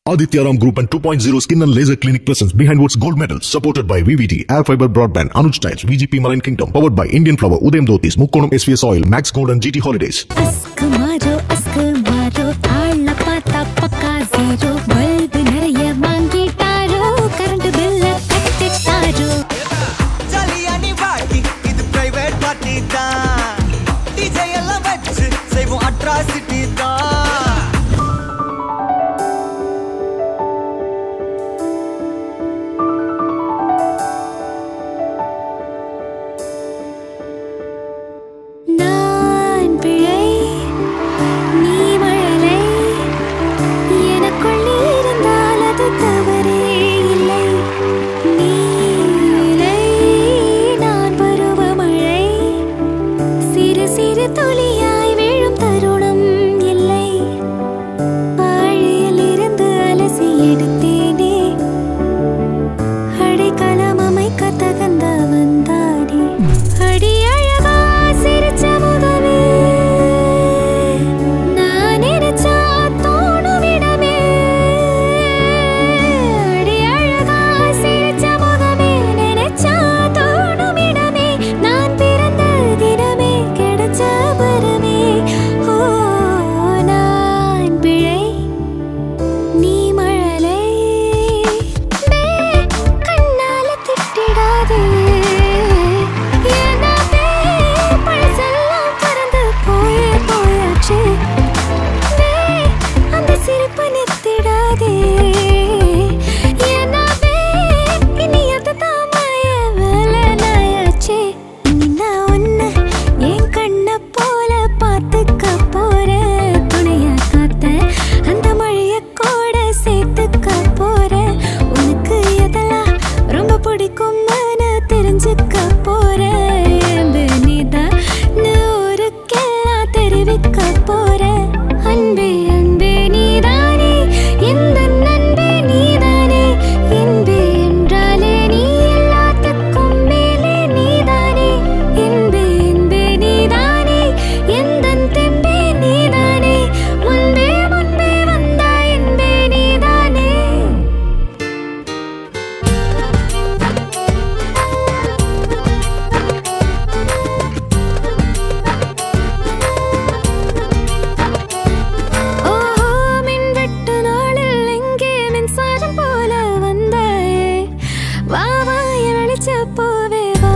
Aditya Ram Group and 2.0 Skin and Laser Clinic presents Behind Woods Gold Medals, supported by VVT, Air Fiber Broadband, Anuj Tiles, VGP Marine Kingdom, powered by Indian Flower, Udayam Dhotis, Mukkonam SVS Oil, Max Gold and GT Holidays. அஸ்கு மாறோ அஸ்கு மாறோ ஆள பார்த்தா பக்கா zero bulb நிறைய வாங்கிட்டாரோ current பில்ல கட்டிட்டாரோ ஜாலியானி வாட்டி இது private party தான் DJ எல்லாம் வச்சு செய்வோம் அட்ராசிட்டி தான் நான் பிழை நீ மழலை எனக்குள் இருந்தால் அது தவறே இல்லை நீலை நான் பருவமழை சிறு சிறு துளியாய் விழும் தருணம் இல்லை ஆழியிலிருந்து அலசி எடுத்தேனே அடைக்கலம் அமைக்க தகுந்த வந்தானே அடி அழகா சிரிச்ச முகமே நான் நினைச்சா தோணும் இடமே அடி அழகா சிரிச்ச முகமே நினைச்சா தோணும் இடமே நான் பிறந்த தினமே கிடைச்ச வரமே ஓ நான் பிழை நீ மழலை மே கண்ணால திட்டிடாதே ஏன்னா பே பழசெல்லாம் பறந்து போயே போயாச்சு மே அந்த சிரிப்பு நிறுத்திடாதே ஏன்னா பே இனி அதுதான் மாய வேலை நாயாச்சே நான் உன்னை என் கண்ணை போல பார்த்துக்க போறேன் துணையா காத்த அந்த மழைய கூட சேர்த்துக்க போறேன் உனக்கு எதெல்லாம் ரொம்ப பிடிக்கும்னு தெரிஞ்சுக்க போறேன் அன்பு நீதான் ஊருக்கெல்லாம் தெரிவிக்க போறேன் அன்பே அன்பே நீதானே எந்த நண்பே நீதானே என்பே என்றாலே நீ எல்லாத்துக்கும் மேலே நீதானே என்பே என்பே நீதானே எந்தன் தெம்பே நீதானே முன்பே முன்பே வந்தாய் என்பே நீதானே ஓஹோ மின்வெட்டு நாளில் எங்கே மின்சாரம் போல வந்தாயே வா வா என் வெளிச்ச போவே வா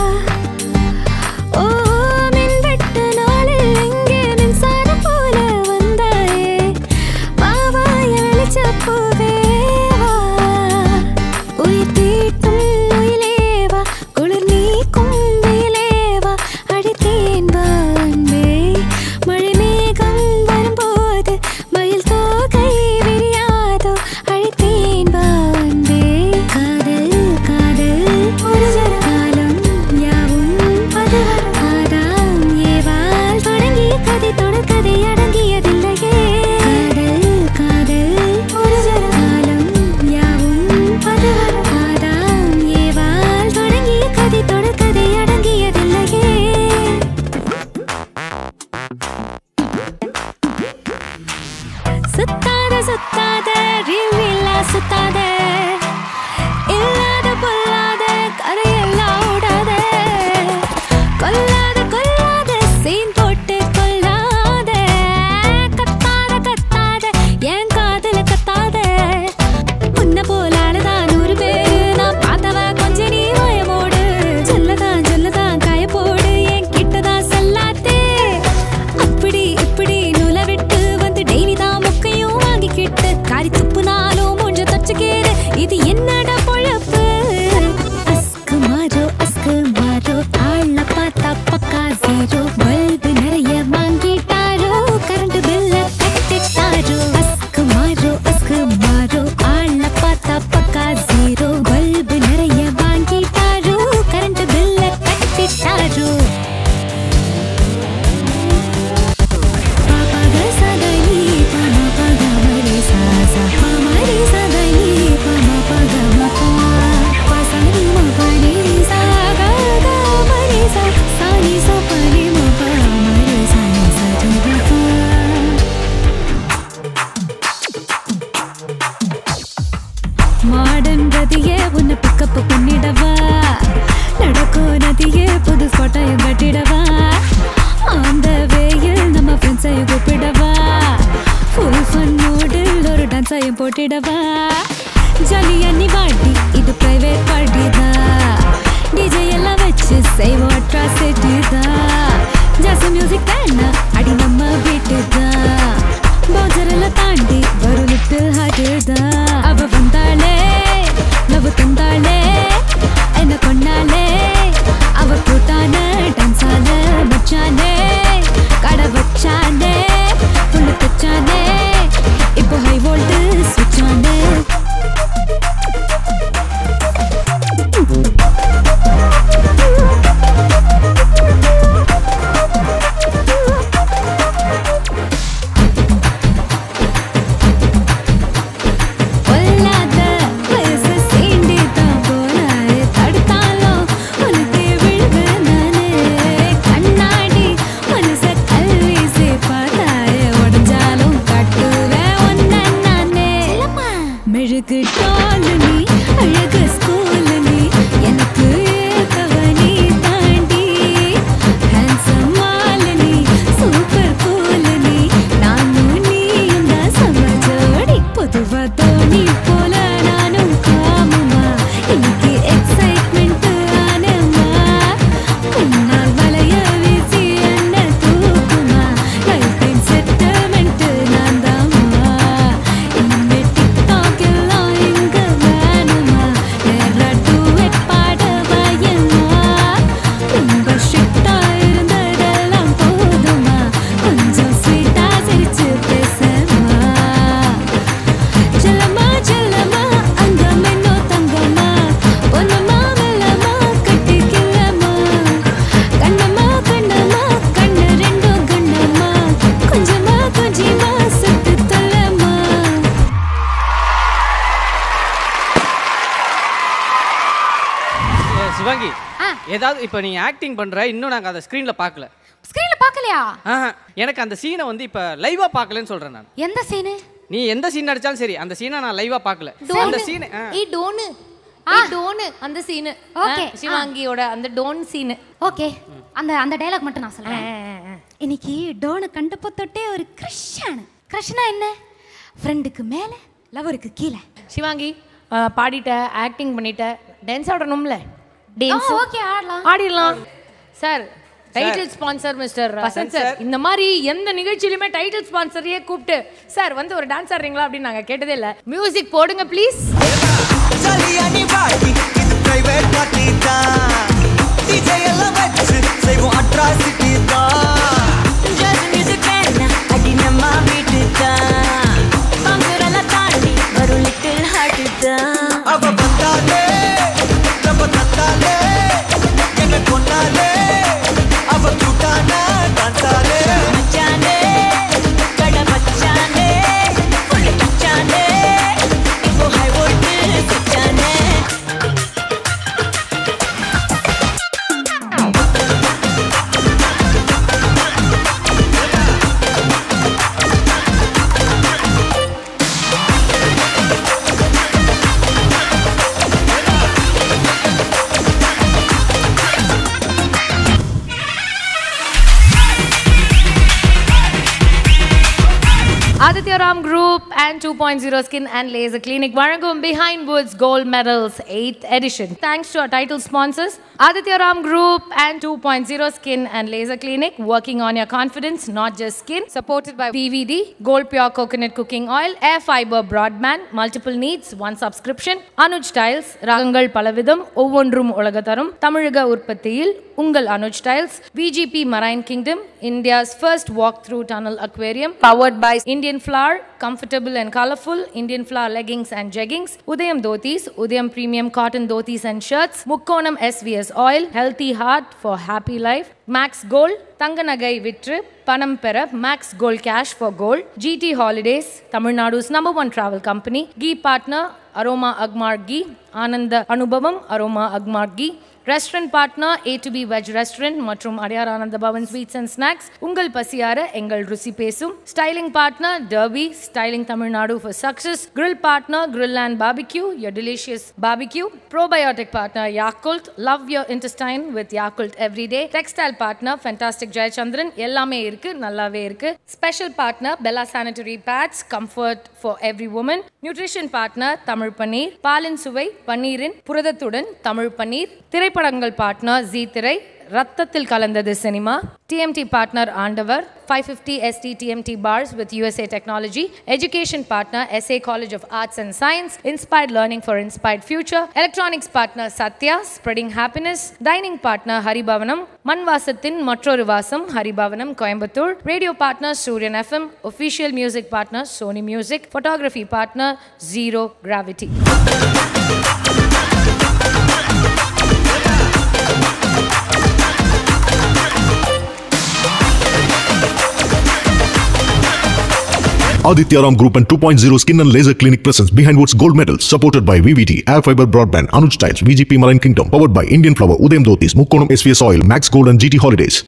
ஓஹோ மின்வெட்டு நாளில் எங்கே மின்சாரம் போல வந்தாயே வா வா என் வெளிச்ச போவே வா உயிர் தீட்டும் உயிலே வா குளிர் நீக்கும் வெயிலே வா அடித்தேன் வா அன்பே மழை மேகம் வரும்போது மயில் தோகை விரியாதோ அழைத்தேன் வா அன்பே காதல் காதல் ஒரு ஜர காலம் யாவும் அது ஆதாம் ஏவாள் தொடங்கிய கதை தொடர்கதை அடங்கியதில்லையே காதல் காதல் ஒரு ஜர காலம் யாவும் அது ஆதாம் ஏவாள் தொடங்கிய கதை தொடர்கதை அடங்கியதில்லையே சுத்தாத சுத்தாத ரிவில்லா சுத்தாத இல்லாத பொல்லாத கதையெல்லாம் ஓடாத கொல்லாத கொல்லாத சீன் போட்டு கொல்லாத கத்தாத கத்தாத என் காதுல கத்தாத உன்னை போல அழதான் நூறு பேரு நான் பார்த்தவ கொஞ்ச நீ வாயமோடு சொல்லதான் சொல்லதான் காயப்போடு என் கிட்டதான் சொல்லாத்தே அப்படி இப்படி நூலை விட்டு வந்து டெய்லி தான் முக்கையும் வாங்கிக்கிட்டு காரி துப்புனாலும் மூஞ்ச தச்சுக்கேரு இது என்னடா பொழப்பு அஸ்கு மாறோ அஸ்கு மாறோ ஆள பார்த்தா பக்கா ஜீரோ பல்பு நிறைய வாங்கிட்டாரோ கரண்ட் பில்ல கட்டிட்டாரோ அஸ்கு மாறோ அஸ்கு மாறோ ஆள பார்த்தா பக்கா ஜீரோ பல்பு நிறைய வாங்கிட்டாரோ கரண்ட் பில்ல கட்டிட்டாரோ பாபாக சதனி பம பகமரி சாசா பம நதியே உன்னை பிக்கப் பண்ணிடவா நடக்கும் நதியே புது ஸ்பாட்டையும் கட்டிடவா அந்த வேயில் நம்ம ஃப்ரெண்ட்ஸையும் கூப்பிடவா ஃபுல் ஃபன் மூடில் ஒரு டான்ஸையும் போட்டிடவா ஜாலியா நீ வாடி இது பிரைவேட் பார்ட்டி தான் டிஜே எல்லாம் வச்சு செய்வோம் அட்ராசிட்டி தான் ஜாஸ் மியூசிக் தானா அடி நம்ம வீட்டு தான் பவுன்சர் எல்லாம் தாண்டி வரும் லிட்டில் ஹார்ட் தான் அவ வந்தாளே லவ் தந்தாளே என்ன கொண்டாளே அவ கூட்டான டான்ஸால மச்சானே கடை வச்சானே புல்லு தச்சானே இப்போ ஹை வோல்ட் சுவிட்சானே பொல்லாத வயசு சீண்டி தான் போறாரு தடுத்தாலும் உனக்கு விழுவேன் நானே கண்ணாடி மனச கல்வீசி பார்த்தாரு உடஞ்சாலும் கட்டுவேன் ஒன்ன நானே மெழுகு டாலு நீ அழகு ஸ்கூலு நீ எனக்கு ஏத்தவ நீ தாண்டி ஹேண்ட்ஸம் மாலு நீ சூப்பர் கூலு நீ நானும் நீயும் தான் சம ஜோடி பொதுவா தோணி போல நானும் காமுமா இன்னைக்கு எக்ஸைட்மெண்ட் ஆனமா பின்னால் வளைய வீசி என்ன தூக்குமா லைஃப் டைம் செட்டில்மெண்ட் நான் தான்மா இனிமே டிக்டாக் எல்லாம் எங்க வேணுமா நேரா டூவெட் பாட வாயம்மா ரொம்ப ஸ்ட்ரிக்டா இருந்ததெல்லாம் போதுமா கொஞ்சம் ஸ்வீட்டா சிரிச்சு பேசமா செல்லம்மா செல்லம்மா அங்கம் என்னோ தங்கம்மா பொன்னம்மா வெள்ளம்மா கட்டிக்கலம்மா கண்ணம்மா கண்ணம்மா கண்ணு ரெண்டும் கண்ணம்மா கொஞ்சமா கொஞ்சமா சுட்டு தள்ளம்மா ஏ, சிவாங்கி ஆ. ஏதாவது இப்போ நீங்க ஆக்டிங் பண்ற இன்னும் நாங்க அதை ஸ்க்ரீன்ல பார்க்கல ஸ்கிரீன்ல பார்க்கலையா ஆஹா, எனக்கு அந்த சீனை வந்து இப்போ லைவா பார்க்கலன்னு சொல்றேன் நான் எந்த சீனு நீ எந்த சீன் நடிச்சாலும் சரி அந்த சீனை நான் லைவா பார்க்கல அந்த சீனை ஏ டோனு ஆ. ஏ டோனு அந்த சீனு Okay. ஓகே சிவாங்கியோட அந்த டோன் சீனு ஓகே அந்த அந்த டயலாக் மட்டும் நான் சொல்றேன் இன்னைக்கு டோனை கண்டப்போ தொட்டே ஒரு கிரஷ்ஷானு கிரஷ்னா என்ன ஃப்ரெண்டுக்கு மேல லவருக்கு கீழே சிவாங்கி ஆ, பாடிட்ட ஆக்டிங் பண்ணிட்ட டான்ஸ் ஆடணும்ல டான்ஸ் ஓகே ஆடலாம் ஆடிடலாம் sir title sponsor mister Vasanth sir இந்த மாதிரி எந்த நிகழ்ச்சியிலுமே டைட்டில் ஸ்பான்சரையே கூப்பிட்டு சார் வந்து ஒரு டான்ஸ் ஆடுறீங்களா அப்படின்னு நாங்க கேட்டதே இல்ல மியூசிக் போடுங்க ப்ளீஸ் ஜாலியா நீ வாடி இது பிரைவேட் பார்ட்டி தான் டிஜே எல்லாம் வச்சு செய்வோம் அட்ராசிட்டி தான் ஜாஸ் மியூசிக் வேணா அடி நம்ம வீட்டு தான் பங்குரெல்லாம் தாண்டி வரும் லிட்டில் ஹார்ட் தான் அவ வந்தாலே நம்ம தந்தாலே என்ன கொண்டாலே அவ கூட்டானா டான்ஸாலே மச்சானே கடை வச்சானே புள்ளி வச்சானே இப்போ ஹை வோல்ட் சுச்சானே Aditya Ram group and two point zero skin and laser clinic வழங்கும் Behindwoods gold medals eighth edition thanks to title sponsors Aditya Ram group and two point zero skin and laser clinic working on your confidence not just skin supported by PVD, Gold Pure Coconut Cooking Oil, Air Fiber Broadband, multiple needs, one subscription, Anuj tiles ரகங்கள் பலவிதம் ஒவ்வொன்றும் உலகத்தரும் தமிழக உற்பத்தியில் உங்கள் Anuj tiles VGP marine kingdom India's first walk through tunnel aquarium powered by Indian flower comfortable and colourful Indian flower leggings and jeggings உதயம் தோத்தீஸ் உதயம் premium cotton தோத்தீஸ் and shirts முக்கோணம் SVS oil healthy hard for happy life maths gold தங்க நகை விற்று பணம் பெற maths gold cash for gold GT holidays Tamil Nadu's number one travel company key partner Aroma Agmark ghee ஆனந்த அனுபவம் Aroma Agmark ghee restaurant partner A two B veg restaurant மற்றும் அடையார் ஆனந்த பவன் ஸ்வீட்ஸ் அண்ட் ஸ்நாக்ஸ் உங்கள் பசியார எங்கள் ருசி பேசும் styling partner derby styling Tamil Nadu for success grill partner grill and barbecue your delicious barbecue probiotic partner yakult love your intestine with yakult every day textile partner fantastic jayachandran எல்லாமே இருக்கு நல்லாவே இருக்கு special partner Bella sanitary pads comfort for every woman nutrition partner Tamil paneer பாலின் சுவை பன்னீரின் புரதத்துடன் தமிழ் பன்னீர் திரைப்படங்கள் partner G திரை ரத்தத்தில் கலந்தது சினிமா டிஎம்டி பார்ட்னர் ஆண்டவர் five fifty SD TMT bars with USA technology education partner SA college of arts and science inspired learning for inspired future electronics partner Sathya spreading happiness dining partner Haribhavanam மண் வாசத்தின் மற்றொரு வாசம் Haribhavanam Coimbatore radio partner Suryan FM official music partner Sony music photography partner zero gravity Aditya Ram Group and 2.0 Skin and Laser Clinic presents Behind Woods Gold Medals, supported by VVT, Air Fiber Broadband, Anuj Tiles, VGP Marine Kingdom, powered by Indian Flower, Udayam Dhotis, Mukkonam SVS Oil, Max Gold and GT Holidays.